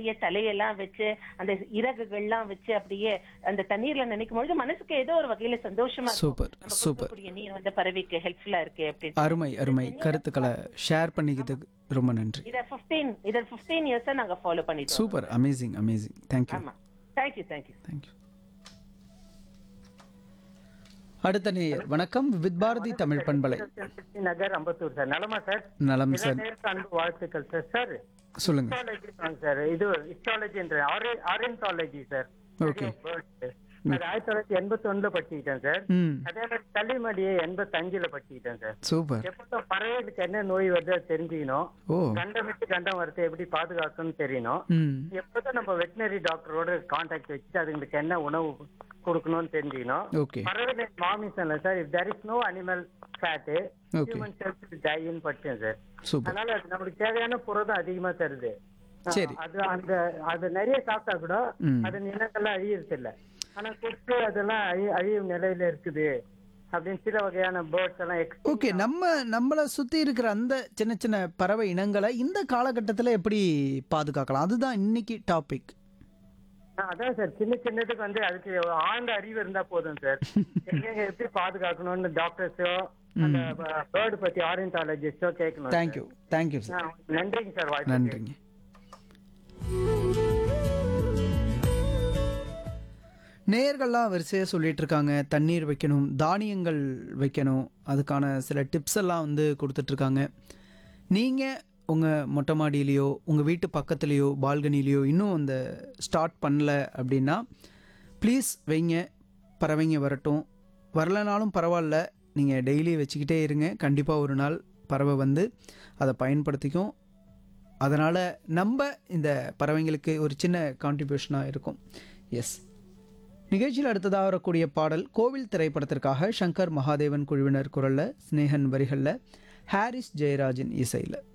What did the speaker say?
அப்படியே தலையெல்லாம் வச்சு அந்த இறகுகள்லாம் வச்சு அப்படியே அந்த தண்ணீர்ல நினைக்கும் பொழுது மனசுக்கு ஏதோ ஒரு வகையில சந்தோஷமா இருக்கும். சூப்பர் நம்ம சூப்பர் கொடுக்கக்கூடிய நீர் வந்து பறவைக்கு ஹெல்ப்ஃபுல்லா இருக்கு அப்படின்னு அருமை அருமை கருத்துக்களை ஷேர் பண்ணிக்கிட்டதுக்கு ரொம்ப நன்றி இத 15 இத 15 இயர்ஸா நாங்க ஃபாலோ பண்ணிட்டோம் சூப்பர் அமேசிங் அமேசிங் தேங்க்யூ ஆமா தேங்க்யூ தேங்க்யூ தேங்க்யூ அடுத்த நேயர் வணக்கம் வித் பாரதி தமிழ் பண்பலை நகர் அம்பத்தூர் சார் நலமா சார் நலம் சார் நேருக்கு அன்பு வாழ்த்துக்கள் சார் சார் சொல்லுங்க ஹிஸ்டாலஜி சார் இது ஹிஸ்டாலஜி என்ற ஆரியன்டாலஜி சார் ஓகே அது ஆயிரத்தி தொள்ளாயிரத்தி எண்பத்தி ஒண்ணுல படிச்சுக்கிட்டேன் சார் ம் அதே மாதிரி தள்ளிமடியை எண்பத்தி அஞ்சுல படிச்சுக்கிட்டேன் சார் சூப்பர் எப்போ பறவைகளுக்கு என்ன நோய் வருது அது தெரிஞ்சுக்கணும் ஓ கண்டம் விட்டு கண்டம் வரத்தை எப்படி பாதுகாக்கணும்னு தெரியணும் ம் எப்போதான் நம்ம வெட்டினரி டாக்டரோட கான்டாக்ட் வச்சுட்டு அதுங்களுக்கு என்ன உணவு கொடுக்கணும்னு தெரிஞ்சுக்கணும் ஓகே பறவைகள் மாமிசம் இல்ல sir if there is no animal fat Okay. Human cells டைன்னு படிச்சேன் சார் சூப்பர் அதனால அது நம்மளுக்கு தேவையான புரதம் அதிகமா தருது சரி. அது அந்த அது நிறைய சாப்பிட்டா கூட ம். அது இனங்கள்லாம் அழியறது இல்ல ஆனா கொசு அதெல்லாம் அழி அழியும் நிலையில இருக்குது அப்படின்னு சில வகையான பேர்ட்ஸ் எல்லாம் extinct ஓகே நம்ம நம்மளை சுத்தி இருக்கிற அந்த சின்ன சின்ன பறவை இனங்களை இந்த காலகட்டத்தில் எப்படி பாதுகாக்கலாம் அதுதான் இன்னைக்கு டாபிக் ஆ, அதான் சார் சின்ன சின்னதுக்கு வந்து அதுக்கு ஆழ்ந்த அறிவு இருந்தா போதும் சார் எங்க எப்படி பாதுகாக்கணும்னு டாக்டர்ஸோ அந்த பேர்டு பத்தி ஆரியன்டாலஜிஸ்டோ கேட்கணும் தேங்க்யூ தேங்க்யூ சார் ஆ, நன்றிங்க சார் வாய்ப்பு நன்றிங்க நேயர்கள்லாம் வரிசையாக சொல்லிட்டு இருக்காங்க தண்ணீர் வைக்கணும் தானியங்கள் வைக்கணும் அதுக்கான சில டிப்ஸ் எல்லாம் வந்து கொடுத்துட்ருக்காங்க நீங்கள் உங்கள் மொட்டை மாடியிலையோ உங்கள் வீட்டு பக்கத்துலேயோ பால்கனிலேயோ இன்னும் அந்த ஸ்டார்ட் பண்ணல அப்படின்னா ப்ளீஸ் வைங்க பறவைங்க வரட்டும் வரலனாலும் பரவாயில்ல நீங்கள் டெய்லி வச்சுக்கிட்டே இருங்க கண்டிப்பாக ஒரு நாள் பறவை வந்து அதை பயன்படுத்திக்கும் அதனால் நம்ம இந்த பறவைங்களுக்கு ஒரு சின்ன கான்ட்ரிபியூஷனாக இருக்கும் எஸ் நிகழ்ச்சியில் அடுத்ததாக வரக்கூடிய பாடல் கோவில் திரைப்படத்திற்காக சங்கர் மகாதேவன் குழுவினர் குரலில் ஸ்னேகன் வரிகளில் ஹாரிஸ் ஜெயராஜின் இசையில்